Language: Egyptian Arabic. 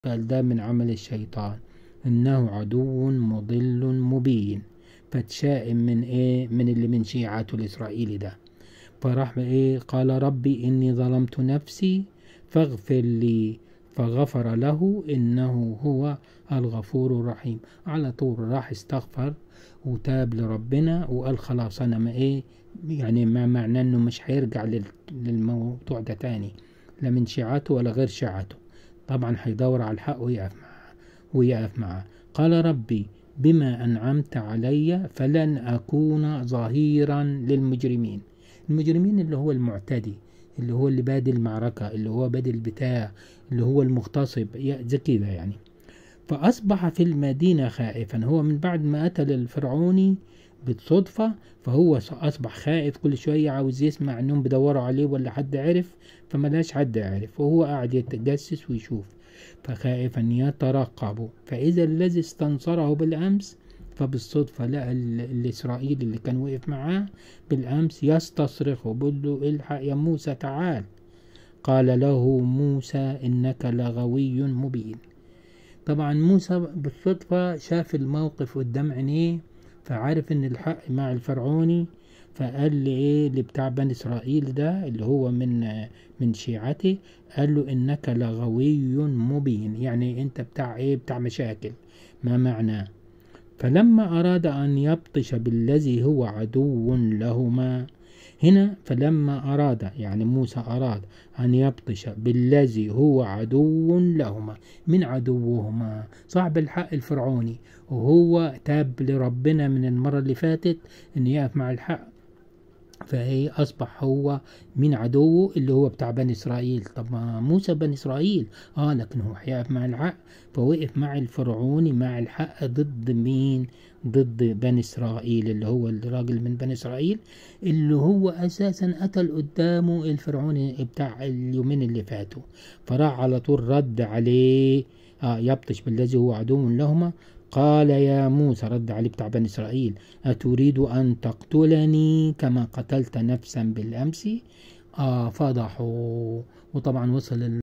قال ده من عمل الشيطان إنه عدو مضل مبين فتشائم من إيه من اللي من شيعته الإسرائيلي ده فراح إيه قال ربي إني ظلمت نفسي فاغفر لي فغفر له إنه هو الغفور الرحيم على طول راح استغفر وتاب لربنا وقال خلاص أنا ما إيه يعني ما معناه إنه مش هيرجع للموضوع ده تاني لا من شيعته ولا غير شيعته طبعا هيدور على الحق ويقف معاه ويقف معاه قال ربي بما أنعمت علي فلن أكون ظهيرا للمجرمين المجرمين اللي هو المعتدي اللي هو اللي بادي المعركة اللي هو بادي البتاع اللي هو المغتصب زي كده يعني فأصبح في المدينة خائفا هو من بعد ما قتل الفرعوني بالصدفة فهو أصبح خائف كل شوية عاوز يسمع إنهم بدوروا عليه ولا حد عرف فملاش حد عرف وهو قاعد يتجسس ويشوف فخائفا يترقب فإذا الذي استنصره بالأمس فبالصدفة لقى الإسرائيلي اللي كان وقف معاه بالأمس يستصرخه بيقول له الحق يا موسى تعال قال له موسى إنك لغوي مبين طبعا موسى بالصدفة شاف الموقف قدام عينيه فعارف ان الحق مع الفرعوني فقال لي ايه اللي بتاع بني اسرائيل ده اللي هو من من شيعته قال له انك لغوي مبين يعني انت بتاع ايه بتاع مشاكل ما معناه فلما اراد ان يبطش بالذي هو عدو لهما هنا فلما أراد يعني موسى أراد أن يبطش بالذي هو عدو لهما من عدوهما صاحب الحق الفرعوني وهو تاب لربنا من المرة اللي فاتت أن يقف مع الحق فهي أصبح هو من عدوه اللي هو بتاع بني إسرائيل طب ما موسى بني إسرائيل آه لكن هو هيقف مع الحق فوقف مع الفرعوني مع الحق ضد مين ضد بني إسرائيل اللي هو الراجل من بني إسرائيل اللي هو أساسا قتل قدامه الفرعوني بتاع اليومين اللي فاتوا فراح على طول رد عليه آه يبطش بالذي هو عدو لهما قال يا موسى رد عليه بتاع بني إسرائيل أتريد أن تقتلني كما قتلت نفسا بالأمس آه فضحوا وطبعا وصل